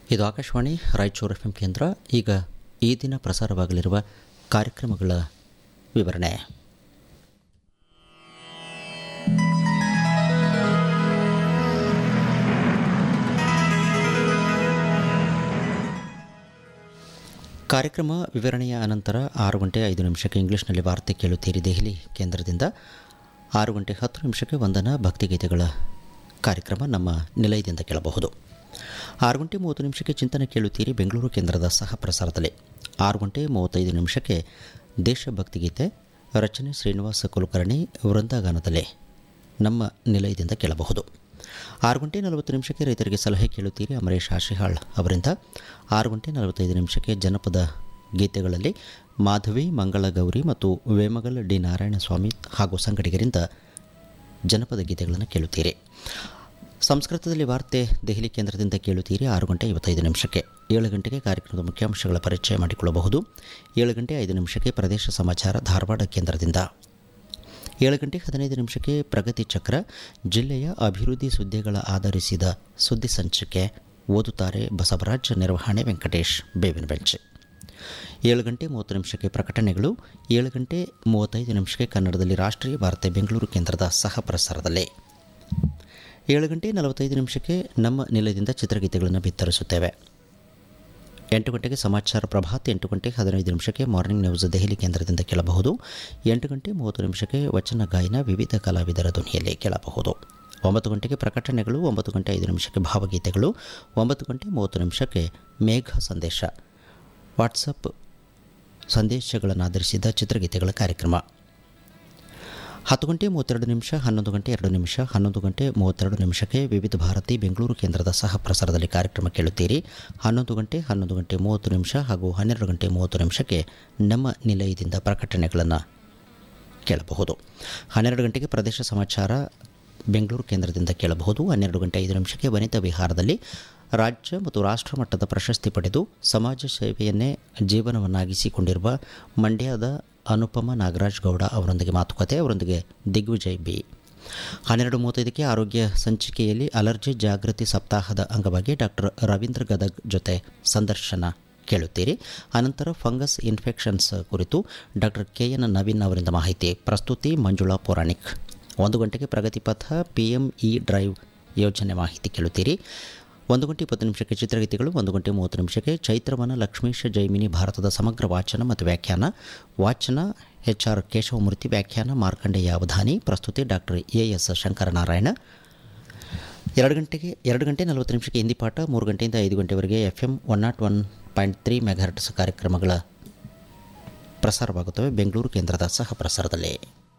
ಇದು Akashvani Raichur F M ಕೇಂದ್ರ ಈಗ ಈ ದಿನ ಪ್ರಸಾರವಾಗಲಿರುವ ಕಾರ್ಯಕ್ರಮಗಳ ವಿವರಣೆ ಕಾರ್ಯಕ್ರಮ ವಿವರಣೆಯ ಅನಂತರ ಆರು ಗಂಟೆ ಐದು ನಿಮಿಷಕ್ಕೆ ಇಂಗ್ಲಿಷ್ನಲ್ಲಿ ವಾರ್ತೆ ಕೇಳುತ್ತೀರಿ ದೆಹಲಿ ಕೇಂದ್ರದಿಂದ ಆರು ಗಂಟೆ ಹತ್ತು ನಿಮಿಷಕ್ಕೆ ವಂದನಾ ಭಕ್ತಿಗೀತೆಗಳ ಕಾರ್ಯಕ್ರಮ ನಮ್ಮ ನಿಲಯದಿಂದ ಕೇಳಬಹುದು ಆರು ಗಂಟೆ ಮೂವತ್ತು ನಿಮಿಷಕ್ಕೆ ಚಿಂತನೆ ಕೇಳುತ್ತೀರಿ ಬೆಂಗಳೂರು ಕೇಂದ್ರದ ಸಹ ಪ್ರಸಾರದಲ್ಲಿ ಆರು ಗಂಟೆ ಮೂವತ್ತೈದು ನಿಮಿಷಕ್ಕೆ ದೇಶಭಕ್ತಿ ಗೀತೆ ರಚನೆ ಶ್ರೀನಿವಾಸ ಕುಲಕರ್ಣಿ ವೃಂದಾಗಾನದಲ್ಲಿ ನಮ್ಮ ನಿಲಯದಿಂದ ಕೇಳಬಹುದು ಆರು ಗಂಟೆ ನಲವತ್ತು ನಿಮಿಷಕ್ಕೆ ರೈತರಿಗೆ ಸಲಹೆ ಕೇಳುತ್ತೀರಿ ಅಮರೇಶ್ ಆಶಿಹಾಳ್ ಅವರಿಂದ ಆರು ಗಂಟೆ ನಲವತ್ತೈದು ನಿಮಿಷಕ್ಕೆ ಜನಪದ ಗೀತೆಗಳಲ್ಲಿ ಮಾಧವಿ ಮಂಗಳ ಗೌರಿ ಮತ್ತು ವೇಮಗಲ್ ಡಿ ನಾರಾಯಣಸ್ವಾಮಿ ಹಾಗೂ ಸಂಗಡಿಗರಿಂದ ಜನಪದ ಗೀತೆಗಳನ್ನು ಕೇಳುತ್ತೀರಿ ಸಂಸ್ಕೃತದಲ್ಲಿ ವಾರ್ತೆ ದೆಹಲಿ ಕೇಂದ್ರದಿಂದ ಕೇಳುತ್ತೀರಿ ಆರು ಗಂಟೆ ಐವತ್ತೈದು ನಿಮಿಷಕ್ಕೆ ಏಳು ಗಂಟೆಗೆ ಕಾರ್ಯಕ್ರಮದ ಮುಖ್ಯಾಂಶಗಳ ಪರಿಚಯ ಮಾಡಿಕೊಳ್ಳಬಹುದು ಏಳು ಗಂಟೆ ಐದು ನಿಮಿಷಕ್ಕೆ ಪ್ರದೇಶ ಸಮಾಚಾರ ಧಾರವಾಡ ಕೇಂದ್ರದಿಂದ ಏಳು ಗಂಟೆ ಹದಿನೈದು ನಿಮಿಷಕ್ಕೆ ಪ್ರಗತಿ ಚಕ್ರ ಜಿಲ್ಲೆಯ ಅಭಿವೃದ್ಧಿ ಸುದ್ದಿಗಳ ಆಧರಿಸಿದ ಸುದ್ದಿ ಸಂಚಿಕೆ ಓದುತ್ತಾರೆ ಬಸವರಾಜ್ ನಿರ್ವಹಣೆ ವೆಂಕಟೇಶ್ ಬೇವಿನ ಬೆಂಚ್ ಏಳು ಗಂಟೆ ಮೂವತ್ತು ನಿಮಿಷಕ್ಕೆ ಪ್ರಕಟಣೆಗಳು ಏಳು ಗಂಟೆ ಮೂವತ್ತೈದು ನಿಮಿಷಕ್ಕೆ ಕನ್ನಡದಲ್ಲಿ ರಾಷ್ಟ್ರೀಯ ವಾರ್ತೆ ಬೆಂಗಳೂರು ಕೇಂದ್ರದ ಸಹ ಪ್ರಸಾರದಲ್ಲಿ ಏಳು ಗಂಟೆ ನಲವತ್ತೈದು ನಿಮಿಷಕ್ಕೆ ನಮ್ಮ ನಿಲಯದಿಂದ ಚಿತ್ರಗೀತೆಗಳನ್ನು ಬಿತ್ತರಿಸುತ್ತೇವೆ ಎಂಟು ಗಂಟೆಗೆ ಸಮಾಚಾರ ಪ್ರಭಾತ್ ಎಂಟು ಗಂಟೆ ಹದಿನೈದು ನಿಮಿಷಕ್ಕೆ ಮಾರ್ನಿಂಗ್ ನ್ಯೂಸ್ ದೆಹಲಿ ಕೇಂದ್ರದಿಂದ ಕೇಳಬಹುದು ಎಂಟು ಗಂಟೆ ಮೂವತ್ತು ನಿಮಿಷಕ್ಕೆ ವಚನ ಗಾಯನ ವಿವಿಧ ಕಲಾವಿದರ ಧ್ವನಿಯಲ್ಲಿ ಕೇಳಬಹುದು ಒಂಬತ್ತು ಗಂಟೆಗೆ ಪ್ರಕಟಣೆಗಳು ಒಂಬತ್ತು ಗಂಟೆ ಐದು ನಿಮಿಷಕ್ಕೆ ಭಾವಗೀತೆಗಳು ಒಂಬತ್ತು ಗಂಟೆ ಮೂವತ್ತು ನಿಮಿಷಕ್ಕೆ ಮೇಘ ಸಂದೇಶ ವಾಟ್ಸಪ್ ಸಂದೇಶಗಳನ್ನು ಆಧರಿಸಿದ ಚಿತ್ರಗೀತೆಗಳ ಕಾರ್ಯಕ್ರಮ ಹತ್ತು ಗಂಟೆ ಮೂವತ್ತೆರಡು ನಿಮಿಷ ಹನ್ನೊಂದು ಗಂಟೆ ಎರಡು ನಿಮಿಷ ಹನ್ನೊಂದು ಗಂಟೆ ಮೂವತ್ತೆರಡು ನಿಮಿಷಕ್ಕೆ ವಿವಿಧ ಭಾರತಿ ಬೆಂಗಳೂರು ಕೇಂದ್ರದ ಸಹ ಪ್ರಸಾರದಲ್ಲಿ ಕಾರ್ಯಕ್ರಮ ಕೇಳುತ್ತೀರಿ ಹನ್ನೊಂದು ಗಂಟೆ ಹನ್ನೊಂದು ಗಂಟೆ ಮೂವತ್ತು ನಿಮಿಷ ಹಾಗೂ ಹನ್ನೆರಡು ಗಂಟೆ ಮೂವತ್ತು ನಿಮಿಷಕ್ಕೆ ನಮ್ಮ ನಿಲಯದಿಂದ ಪ್ರಕಟಣೆಗಳನ್ನು ಕೇಳಬಹುದು ಹನ್ನೆರಡು ಗಂಟೆಗೆ ಪ್ರದೇಶ ಸಮಾಚಾರ ಬೆಂಗಳೂರು ಕೇಂದ್ರದಿಂದ ಕೇಳಬಹುದು ಹನ್ನೆರಡು ಗಂಟೆ ಐದು ನಿಮಿಷಕ್ಕೆ ವನಿತಾ ವಿಹಾರದಲ್ಲಿ ರಾಜ್ಯ ಮತ್ತು ರಾಷ್ಟ್ರ ಮಟ್ಟದ ಪ್ರಶಸ್ತಿ ಪಡೆದು ಸಮಾಜ ಸೇವೆಯನ್ನೇ ಜೀವನವನ್ನಾಗಿಸಿಕೊಂಡಿರುವ ಮಂಡ್ಯದ ಅನುಪಮ ನಾಗರಾಜ್ ಗೌಡ ಅವರೊಂದಿಗೆ ಮಾತುಕತೆ ಅವರೊಂದಿಗೆ ದಿಗ್ವಿಜಯ್ ಬಿ ಹನ್ನೆರಡು ಮೂವತ್ತೈದಕ್ಕೆ ಆರೋಗ್ಯ ಸಂಚಿಕೆಯಲ್ಲಿ ಅಲರ್ಜಿ ಜಾಗೃತಿ ಸಪ್ತಾಹದ ಅಂಗವಾಗಿ ಡಾಕ್ಟರ್ ರವೀಂದ್ರ ಗದಗ್ ಜೊತೆ ಸಂದರ್ಶನ ಕೇಳುತ್ತೀರಿ ಅನಂತರ ಫಂಗಸ್ ಇನ್ಫೆಕ್ಷನ್ಸ್ ಕುರಿತು ಡಾಕ್ಟರ್ ಕೆ ಎನ್ ನವೀನ್ ಅವರಿಂದ ಮಾಹಿತಿ ಪ್ರಸ್ತುತಿ ಮಂಜುಳಾ ಪೌರಾಣಿಕ್ ಒಂದು ಗಂಟೆಗೆ ಪ್ರಗತಿ ಪಥ ಪಿ ಎಂ ಇ ಡ್ರೈವ್ ಯೋಜನೆ ಮಾಹಿತಿ ಕೇಳುತ್ತೀರಿ ಒಂದು ಗಂಟೆ ಇಪ್ಪತ್ತು ನಿಮಿಷಕ್ಕೆ ಚಿತ್ರಗೀತೆಗಳು ಒಂದು ಗಂಟೆ ಮೂವತ್ತು ನಿಮಿಷಕ್ಕೆ ಚೈತ್ರವನ ಲಕ್ಷ್ಮೀಶ ಜೈಮಿನಿ ಭಾರತದ ಸಮಗ್ರ ವಾಚನ ಮತ್ತು ವ್ಯಾಖ್ಯಾನ ವಾಚನ ಎಚ್ ಆರ್ ಕೇಶವಮೂರ್ತಿ ವ್ಯಾಖ್ಯಾನ ಮಾರ್ಕಂಡೇಯ ಅವಧಾನಿ ಪ್ರಸ್ತುತಿ ಡಾಕ್ಟರ್ ಎ ಎಸ್ ಶಂಕರನಾರಾಯಣ ಎರಡು ಗಂಟೆಗೆ ಎರಡು ಗಂಟೆ ನಲವತ್ತು ನಿಮಿಷಕ್ಕೆ ಹಿಂದಿ ಪಾಠ ಮೂರು ಗಂಟೆಯಿಂದ ಐದು ಗಂಟೆವರೆಗೆ F M one naught one point three megahertz ಕಾರ್ಯಕ್ರಮಗಳ ಪ್ರಸಾರವಾಗುತ್ತವೆ ಬೆಂಗಳೂರು ಕೇಂದ್ರದ ಸಹ ಪ್ರಸಾರದಲ್ಲಿ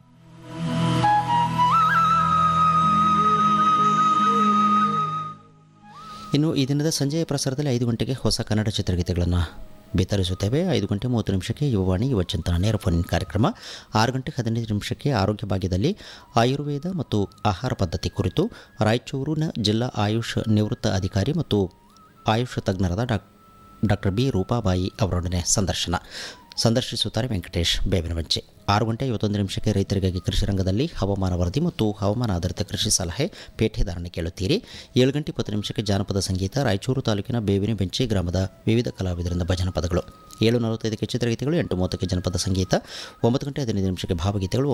ಇನ್ನು ಈ ದಿನದ ಸಂಜೆಯ ಪ್ರಸಾರದಲ್ಲಿ ಐದು ಗಂಟೆಗೆ ಹೊಸ ಕನ್ನಡ ಚಿತ್ರಗೀತೆಗಳನ್ನು ಬಿತ್ತರಿಸುತ್ತೇವೆ ಐದು ಗಂಟೆ ಮೂವತ್ತು ನಿಮಿಷಕ್ಕೆ ಯುವವಾಣಿ ಯುವ ಚಿಂತನ ನೇರ ಫೋನ್ ಕಾರ್ಯಕ್ರಮ ಆರು ಗಂಟೆ ಹದಿನೈದು ನಿಮಿಷಕ್ಕೆ ಆರೋಗ್ಯ ಭಾಗ್ಯದಲ್ಲಿ ಆಯುರ್ವೇದ ಮತ್ತು ಆಹಾರ ಪದ್ಧತಿ ಕುರಿತು ರಾಯಚೂರಿನ ಜಿಲ್ಲಾ ಆಯುಷ್ ನಿವೃತ್ತ ಅಧಿಕಾರಿ ಮತ್ತು ಆಯುಷ್ ತಜ್ಞರಾದ ಡಾಕ್ ಡಾಕ್ಟರ್ ಬಿ ರೂಪಾಬಾಯಿ ಅವರೊಡನೆ ಸಂದರ್ಶನ ಸಂದರ್ಶಿಸುತ್ತಾರೆ ವೆಂಕಟೇಶ್ ಬೇವಿನವಂಚೆ ಆರು ಗಂಟೆ ಐವತ್ತೊಂದು ನಿಮಿಷಕ್ಕೆ ರೈತರಿಗಾಗಿ ಕೃಷಿ ರಂಗದಲ್ಲಿ ಹವಾಮಾನ ವರದಿ ಮತ್ತು ಹವಾಮಾನ ಆಧಾರಿತ ಕೃಷಿ ಸಲಹೆ ಪೇಟೆದಾರಣೆ ಕೇಳುತ್ತೀರಿ ಏಳು ಗಂಟೆ ಇಪ್ಪತ್ತು ನಿಮಿಷಕ್ಕೆ ಜಾನಪದ ಸಂಗೀತ ರಾಯಚೂರು ತಾಲೂಕಿನ ಬೇವಿನ ಬೆಂಚಿ ಗ್ರಾಮದ ವಿವಿಧ ಕಲಾವಿದರಿಂದ ಭಜನ ಪದಗಳು ಏಳು ನಲವತ್ತೈದಕ್ಕೆ ಚಿತ್ರಗೀತೆಗಳು ಎಂಟು ಮೂವತ್ತಕ್ಕೆ ಜನಪದ ಸಂಗೀತ ಒಂಬತ್ತು ಗಂಟೆ ಹದಿನೈದು ನಿಮಿಷಕ್ಕೆ ಭಾವಗೀತೆಗಳು